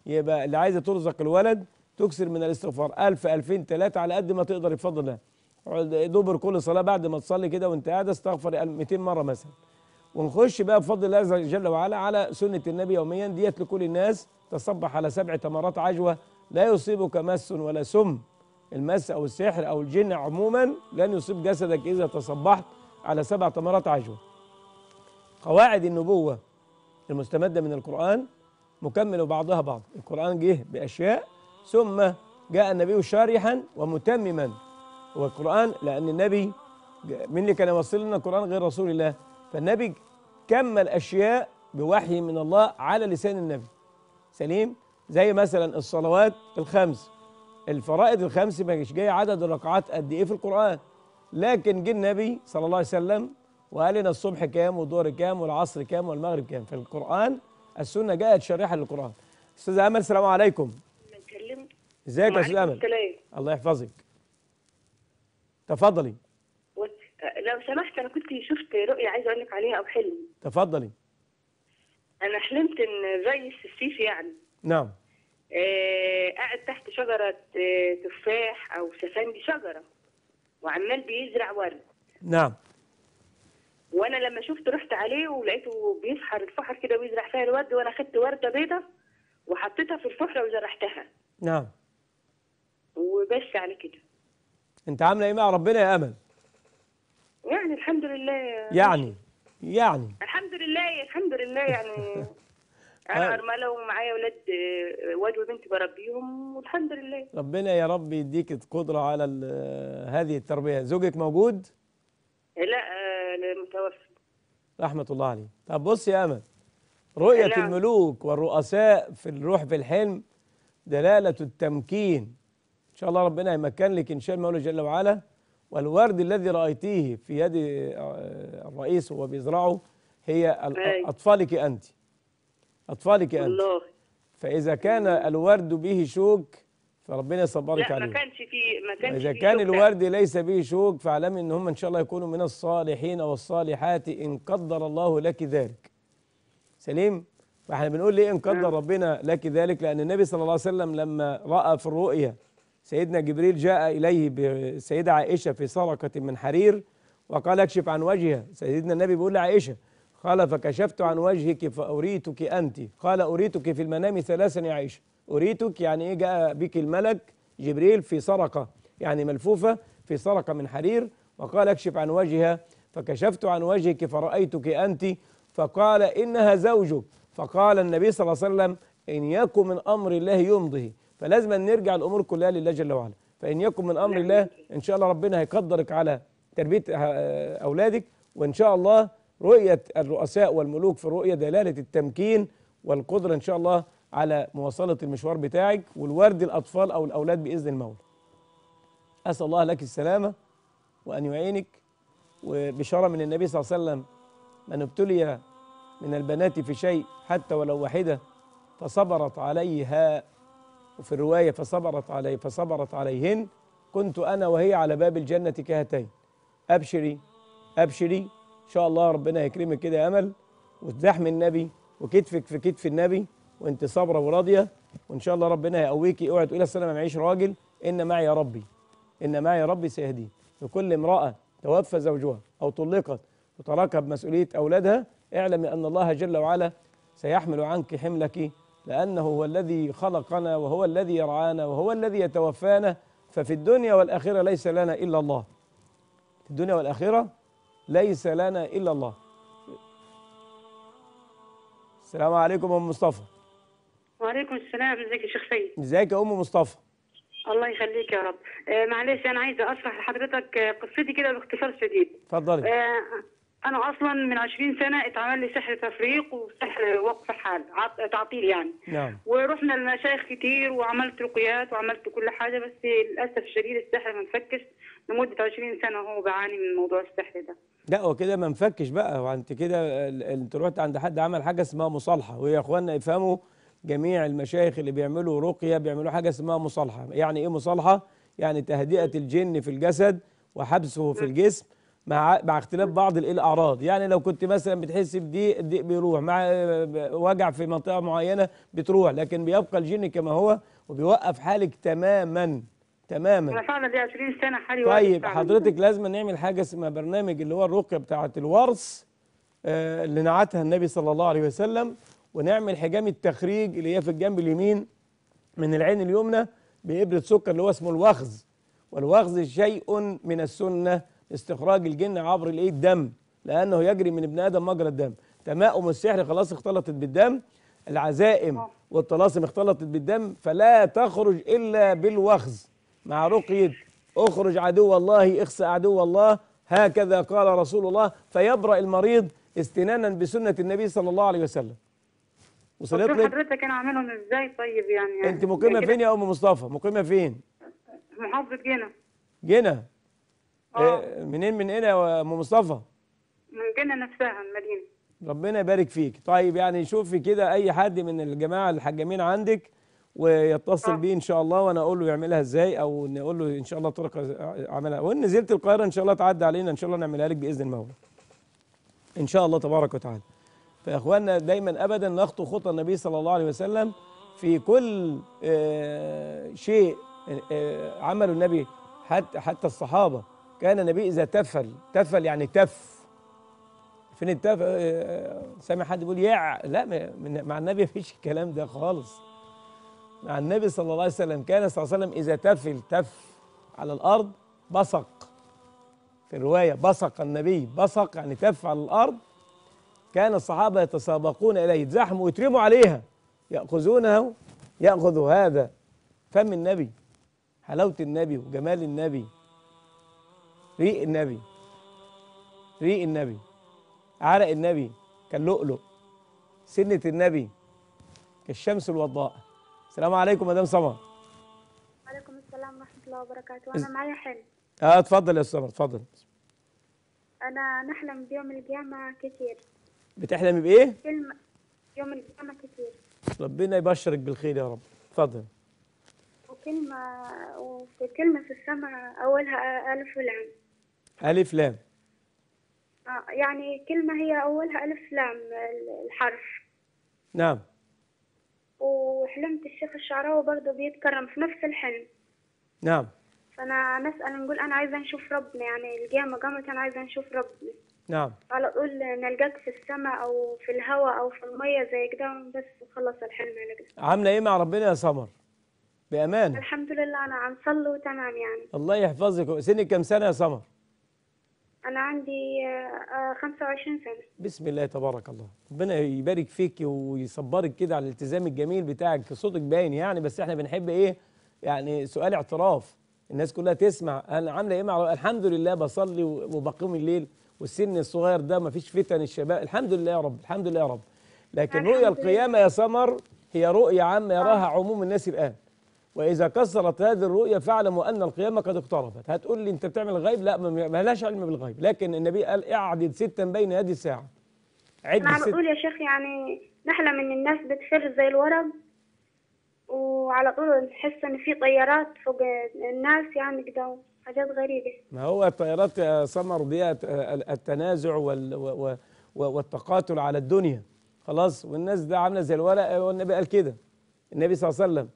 يبقى اللي عايزه ترزق الولد تكسر من الاستغفار 1000 2000 3 على قد ما تقدر بفضل الله اقعد دبر كل صلاه بعد ما تصلي كده وانت قاعد استغفر 200 مره مثلا ونخش بقى بفضل الله عز جل وعلا على سنه النبي يوميا ديت لكل الناس تصبح على سبع تمرات عجوه لا يصيبك مس ولا سم المس او السحر او الجن عموما لن يصيب جسدك اذا تصبحت على سبع تمرات عجوه قواعد النبوه المستمده من القران مكمل بعضها بعض القرآن جه بأشياء ثم جاء النبي شارحا ومتمما هو القرآن لأن النبي من اللي كان يوصل لنا القرآن غير رسول الله فالنبي كمل أشياء بوحي من الله على لسان النبي سليم زي مثلا الصلوات الخمس الفرائض الخمس ما جاي عدد الركعات قد ايه في القرآن لكن جه النبي صلى الله عليه وسلم وقال لنا الصبح كام والظهر كام والعصر كام والمغرب كام في القرآن السنه جاءت شارحه للقران استاذه امل السلام عليكم نتكلم ازيك يا استاذ امل السلام الله يحفظك تفضلي و- لو سمحت انا كنت شفت رؤيه عايزه اقول لك عليها او حلم تفضلي انا حلمت ان الرئيس السيسي يعني نعم آه قاعد تحت شجره آه تفاح او سفندي شجره وعمال بيزرع ورد نعم وانا لما شفت رحت عليه ولقيته بيفحر الفحر كده ويزرع فيها الورد وانا خدت ورده بيضه وحطيتها في الفحره وزرعتها نعم وبس على كده انت عامله ايه مع ربنا يا امل يعني الحمد لله يعني يعني الحمد لله الحمد لله يعني انا ارمله ومعايا ولاد آه، واد وبنت بربيهم والحمد لله ربنا يا رب يديك القدره على ال- هذه التربيه زوجك موجود لا آه، متوفي رحمه الله عليه طب بص يا امل رؤيه نعم. الملوك والرؤساء في الروح في الحلم دلاله التمكين ان شاء الله ربنا يمكن لك ان شاء المولى جل وعلا والورد الذي رايتيه في يد آه، الرئيس وهو بيزرعه هي ال- أي. اطفالك انت اطفالك انت والله فاذا كان الورد به شوك فربنا يصبرك لا ما عليه كانش فيه ما كانش واذا فيه كان شوك، لا. الورد ليس به شوك فاعلمي ان هم ان شاء الله يكونوا من الصالحين والصالحات ان قدر الله لك ذلك سليم فاحنا بنقول ليه ان قدر ربنا لك ذلك لان النبي صلى الله عليه وسلم لما راى في الرؤيا سيدنا جبريل جاء اليه بسيده عائشه في سرقه من حرير وقال اكشف عن وجهها سيدنا النبي بيقول لعائشه قال فكشفت عن وجهك فاريتك انت قال اريتك في المنام ثلاثا يا عائشه اريتك يعني ايه جاء بك الملك جبريل في سرقه يعني ملفوفه في سرقه من حرير وقال اكشف عن وجهها فكشفت عن وجهك فرايتك انت فقال انها زوجك فقال النبي صلى الله عليه وسلم ان يكن من امر الله يمضي فلازم أن نرجع الامور كلها لله جل وعلا فان يكن من امر الله ان شاء الله ربنا هيقدرك على تربيه آه، اولادك وان شاء الله رؤيه الرؤساء والملوك في الرؤيه دلاله التمكين والقدره ان شاء الله على مواصله المشوار بتاعك والورد الاطفال او الاولاد باذن المولى. اسال الله لك السلامه وان يعينك وبشاره من النبي صلى الله عليه وسلم من ابتلي من البنات في شيء حتى ولو واحده فصبرت عليها وفي الروايه فصبرت عليه فصبرت عليهن كنت انا وهي على باب الجنه كهاتين ابشري ابشري ان شاء الله ربنا يكرمك كده يا امل وتزاحم النبي وكتفك في كتف النبي وانت صابره وراضيه وان شاء الله ربنا يقويكي اوعي تقولي اصل انا ما معيش راجل ان معي ربي ان معي ربي سيهديه لكل امراه توفى زوجها او طلقت وتركها بمسؤوليه اولادها اعلمي ان الله جل وعلا سيحمل عنك حملك لانه هو الذي خلقنا وهو الذي يرعانا وهو الذي يتوفانا ففي الدنيا والاخره ليس لنا الا الله في الدنيا والاخره ليس لنا الا الله السلام عليكم ام مصطفى وعليكم السلام ازيك يا شيخ سيد ازيك يا ام مصطفى الله يخليك يا رب آه معلش انا عايزه اشرح لحضرتك آه، قصتي كده باختصار شديد اتفضلي آه انا اصلا من 20 سنه اتعمل لي سحر تفريق وسحر وقف الحال عط- تعطيل يعني نعم ورحنا لمشايخ كتير وعملت رقيات وعملت كل حاجه بس للاسف الشديد السحر ما انفكش لمده 20 سنه هو بعاني من موضوع السحر ده لا هو كده ما نفكش بقى وانت كده ال- انت رحت عند حد عمل حاجه اسمها مصالحه ويا اخوانا افهموا جميع المشايخ اللي بيعملوا رقيه بيعملوا حاجه اسمها مصالحه يعني ايه مصالحه يعني تهدئه الجن في الجسد وحبسه في الجسم مع مع اختلاف بعض الإيه الاعراض يعني لو كنت مثلا بتحس بضيق الضيق بيروح مع آه، وجع في منطقه معينه بتروح لكن بيبقى الجن كما هو وبيوقف حالك تماما تماما انا فعلا دي 20 سنه حالي واقف طيب فعلاً. حضرتك لازم نعمل حاجه اسمها برنامج اللي هو الرقيه بتاعه الورث آه، اللي نعتها النبي صلى الله عليه وسلم ونعمل حجام التخريج اللي هي في الجنب اليمين من العين اليمنى بإبرة سكر اللي هو اسمه الوخز والوخز شيء من السنة استخراج الجن عبر الايه الدم لأنه يجري من ابن آدم مجرى الدم تمائم السحر خلاص اختلطت بالدم العزائم والطلاسم اختلطت بالدم فلا تخرج إلا بالوخز مع رقية اخرج عدو الله اخسأ عدو الله هكذا قال رسول الله فيبرأ المريض استنانا بسنة النبي صلى الله عليه وسلم وصلت طب لك حضرتك انا اعملهم ازاي طيب يعني انت مقيمه فين يا ام مصطفى مقيمه فين محافظه جنة جنة اه إيه، منين من هنا يا ام مصطفى من جنة نفسها المدينه ربنا يبارك فيك طيب يعني شوفي كده اي حد من الجماعه الحجامين عندك ويتصل آه. بيه ان شاء الله وانا اقول له يعملها ازاي او نقول له ان شاء الله طرق عملها وان نزلت القاهره ان شاء الله تعدي علينا ان شاء الله نعملها لك باذن المولى ان شاء الله تبارك وتعالى فيا اخواننا دايما ابدا نخطو خطى النبي صلى الله عليه وسلم في كل آه، شيء آه، عمله النبي حتى حتى الصحابه كان النبي اذا تفل تفل يعني تف فين التف آه، سامع حد بيقول يع لا ما- من- مع النبي مفيش الكلام ده خالص مع النبي صلى الله عليه وسلم كان صلى الله عليه وسلم اذا تفل تف على الارض بصق في الروايه بصق النبي بصق يعني تف على الارض كان الصحابه يتسابقون اليه يتزاحموا ويترموا عليها ياخذونه ياخذ هذا فم النبي حلاوه النبي وجمال النبي ريق النبي ريق النبي عرق النبي كاللؤلؤ سنة النبي كالشمس الوضاء السلام عليكم مدام سمر وعليكم السلام ورحمة الله وبركاته أنا معي حلم اه اتفضل يا سمر اتفضل أنا نحلم بيوم القيامة كثير بتحلمي بايه كلمة يوم القيامة كثير ربنا يبشرك بالخير يا رب اتفضل وكلمة وفي كلمة في السماء أولها ألف ولام الف لام آه، يعني كلمة هي أولها ألف لام الحرف نعم وحلمت الشيخ الشعراوي برضه بيتكرم في نفس الحلم نعم فأنا نسأل نقول أنا عايزة نشوف ربنا يعني القيامة قامت أنا عايزة نشوف ربنا نعم على طول نلقاك في السماء أو في الهواء أو في المية زي كده بس خلص الحلم على كده عامله ايه مع ربنا يا سمر بامان الحمد لله أنا عم صلي وتمام يعني الله يحفظك سنك كم سنه يا سمر أنا عندي آه، آه، 25 سنة بسم الله تبارك الله ربنا يبارك فيك ويصبرك كده على الالتزام الجميل بتاعك صوتك باين يعني بس احنا بنحب ايه يعني سؤال اعتراف الناس كلها تسمع انا عامله ايه مع الحمد لله بصلي وبقوم الليل والسن الصغير ده مفيش فتن الشباب الحمد لله يا رب الحمد لله يا رب لكن الحمد رؤيا لله. القيامه يا سمر هي رؤيا عامه يراها عموم الناس الان واذا كسرت هذه الرؤيا فاعلموا ان القيامه قد اقتربت هتقول لي انت بتعمل الغيب لا ما ما لهاش علم بالغيب لكن النبي قال اعدد ستا بين يدي الساعه عد أنا عم ست أقول يا شيخ يعني نحلم إن الناس بتفر زي الورق وعلى طول نحس إن في طيارات فوق الناس يعني كده حاجات غريبة ما هو الطيارات يا سمر دي التنازع وال و- و- والتقاتل على الدنيا خلاص والناس ده عامله زي الورق والنبي قال كده النبي صلى الله عليه وسلم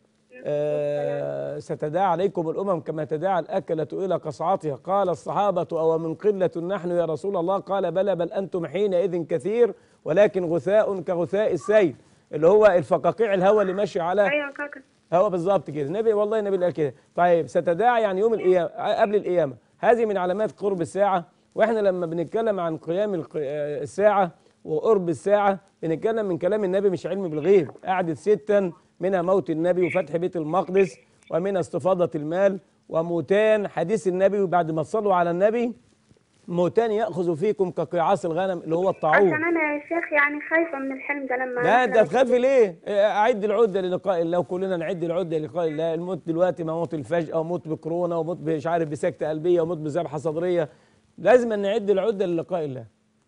آه ستداعى عليكم الامم كما تداعى الاكله الى قصعتها قال الصحابه او من قله نحن يا رسول الله قال بلى بل انتم حينئذ كثير ولكن غثاء كغثاء السيل اللي هو الفقاقيع الهواء اللي ماشي على أيوة كاكا هو بالظبط كده النبي والله النبي اللي قال كده طيب ستداعى يعني يوم القيامه قبل القيامه هذه من علامات قرب الساعه واحنا لما بنتكلم عن قيام الق- آه، الساعه وقرب الساعه بنتكلم من كلام النبي مش علم بالغيب قعدت ستا منها موت النبي وفتح بيت المقدس ومنها استفاضه المال وموتان حديث النبي وبعد ما تصلوا على النبي موتان ياخذ فيكم كقيعاس الغنم اللي هو الطاعون عشان أنا يا شيخ يعني خايفة من الحلم ده لما لا انت أحلم هتخافي ليه؟ اه، اعد العده للقاء الله وكلنا نعد العده للقاء الله، الموت دلوقتي ما موت الفجأة وموت بكورونا وموت مش عارف بسكتة قلبية وموت بذبحة صدرية، لازم أن نعد العده للقاء الله.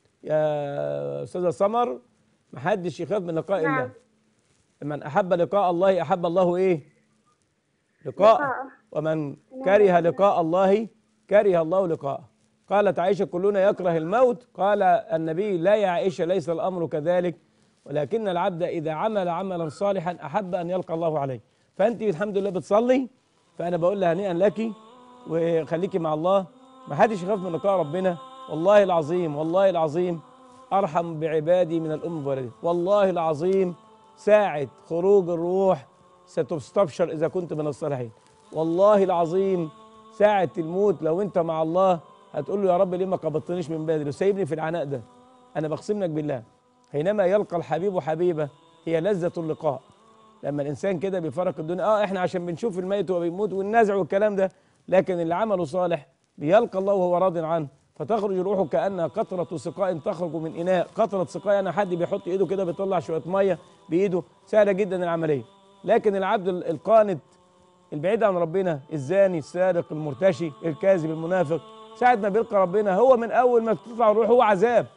يا استاذة سمر محدش يخاف من لقاء نعم. الله. من احب لقاء الله احب الله ايه؟ لقاء لقاءه. ومن كره لقاء الله كره الله لقاءه. قالت عائشة كلنا يكره الموت قال النبي لا يا عائشة ليس الأمر كذلك ولكن العبد إذا عمل عملا صالحا أحب أن يلقى الله عليه فأنت الحمد لله بتصلي فأنا بقول لها هنيئا لك وخليكي مع الله ما حدش يخاف من لقاء ربنا والله العظيم والله العظيم أرحم بعبادي من الأم بولدها والله العظيم ساعة خروج الروح ستستبشر إذا كنت من الصالحين والله العظيم ساعة الموت لو أنت مع الله هتقول له يا رب ليه ما قبضتنيش من بدري وسايبني في العناء ده أنا بقسم لك بالله حينما يلقى الحبيب حبيبه هي لذة اللقاء لما الإنسان كده بيفرق الدنيا آه إحنا عشان بنشوف الميت وهو بيموت والنزع والكلام ده لكن اللي عمله صالح بيلقى الله وهو راض عنه فتخرج روحه كأنها قطرة سقاء تخرج من إناء قطرة سقاء أنا حد بيحط إيده كده بيطلع شوية مية بإيده سهلة جدا العملية لكن العبد القانت البعيد عن ربنا الزاني السارق المرتشي الكاذب المنافق ساعة ما بيلقى ربنا هو من أول ما تطلع الروح هو عذاب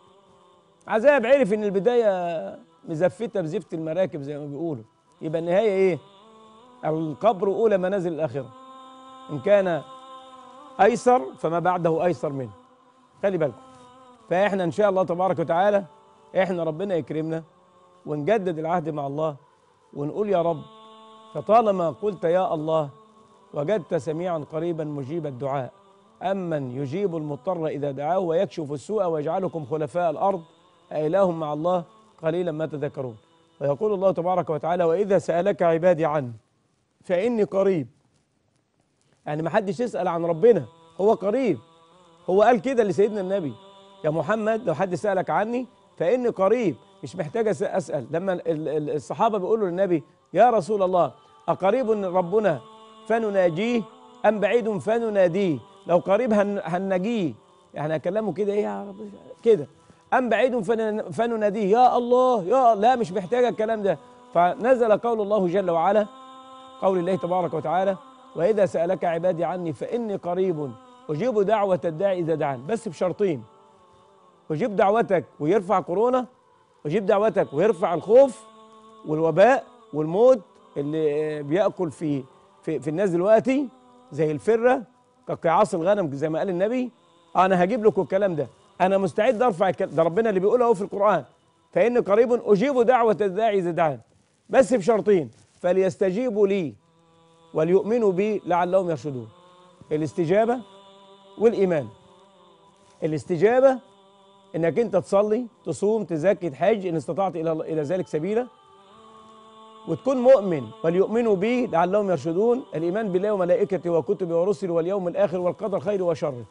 عذاب عرف إن البداية مزفتة بزفت المراكب زي ما بيقولوا يبقى النهاية إيه؟ القبر أولى منازل الآخرة إن كان أيسر فما بعده أيسر منه خلي بالكم فإحنا إن شاء الله تبارك وتعالى إحنا ربنا يكرمنا ونجدد العهد مع الله ونقول يا رب فطالما قلت يا الله وجدت سميعا قريبا مجيب الدعاء أمن يجيب المضطر إذا دعاه ويكشف السوء ويجعلكم خلفاء الأرض أإله مع الله قليلا ما تذكرون ويقول الله تبارك وتعالى وإذا سألك عبادي عني فإني قريب يعني ما حدش يسأل عن ربنا هو قريب هو قال كده لسيدنا النبي يا محمد لو حد سألك عني فإني قريب مش محتاج أسأل لما الصحابة بيقولوا للنبي يا رسول الله أقريب ربنا فنناجيه أم بعيد فنناديه لو قريب هن هنجيه يعني أكلمه كده إيه يا رب كده أم بعيد فنناديه يا الله يا لا مش محتاج الكلام ده فنزل قول الله جل وعلا قول الله تبارك وتعالى وإذا سألك عبادي عني فإني قريب أجيب دعوة الداعي إذا دعان بس بشرطين أجيب دعوتك ويرفع كورونا أجيب دعوتك ويرفع الخوف والوباء والموت اللي بيأكل في في, في الناس دلوقتي زي الفرة كقعاص الغنم زي ما قال النبي أنا هجيب لكم الكلام ده أنا مستعد أرفع الكلام ده ربنا اللي بيقوله في القرآن فإني قريب أجيب دعوة الداعي إذا دعان بس بشرطين فليستجيبوا لي وليؤمنوا بي لعلهم يرشدون الاستجابة والإيمان الاستجابة انك انت تصلي تصوم تزكي تحج ان استطعت الى الى ذلك سبيلا وتكون مؤمن وليؤمنوا بي لعلهم يرشدون الايمان بالله وملائكته وكتبه ورسله واليوم الاخر والقدر خيره وشره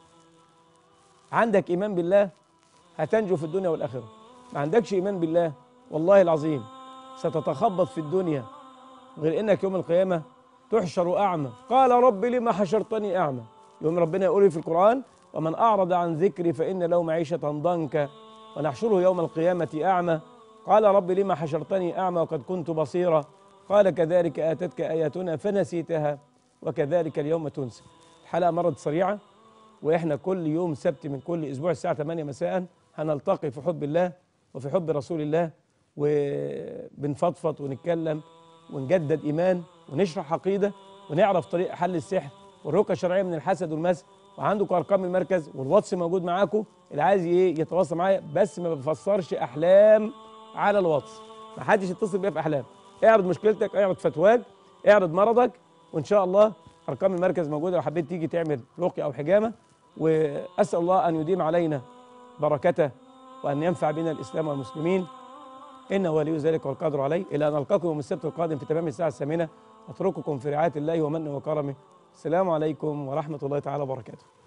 عندك ايمان بالله هتنجو في الدنيا والاخره ما عندكش ايمان بالله والله العظيم ستتخبط في الدنيا غير انك يوم القيامه تحشر اعمى قال رب لما حشرتني اعمى يوم ربنا يقول في القران ومن أعرض عن ذكري فإن له معيشة ضنكا ونحشره يوم القيامة أعمى قال رب لما حشرتني أعمى وقد كنت بصيرا قال كذلك آتتك آياتنا فنسيتها وكذلك اليوم تنسى الحلقة مرت سريعة وإحنا كل يوم سبت من كل أسبوع الساعة 8 مساء هنلتقي في حب الله وفي حب رسول الله وبنفضفض ونتكلم ونجدد إيمان ونشرح عقيدة ونعرف طريق حل السحر والرقى الشرعية من الحسد والمس وعندكم ارقام المركز والواتس موجود معاكم اللي عايز ايه يتواصل معايا بس ما بفسرش احلام على الواتس ما حدش يتصل بيا في احلام اعرض مشكلتك اعرض فتواك اعرض مرضك وان شاء الله ارقام المركز موجوده لو حبيت تيجي تعمل رقيه او حجامه واسال الله ان يديم علينا بركته وان ينفع بنا الاسلام والمسلمين انه ولي ذلك والقادر عليه الى ان نلقاكم يوم السبت القادم في تمام الساعه الثامنه اترككم في رعايه الله ومنه وكرمه السلام عليكم ورحمه الله تعالى وبركاته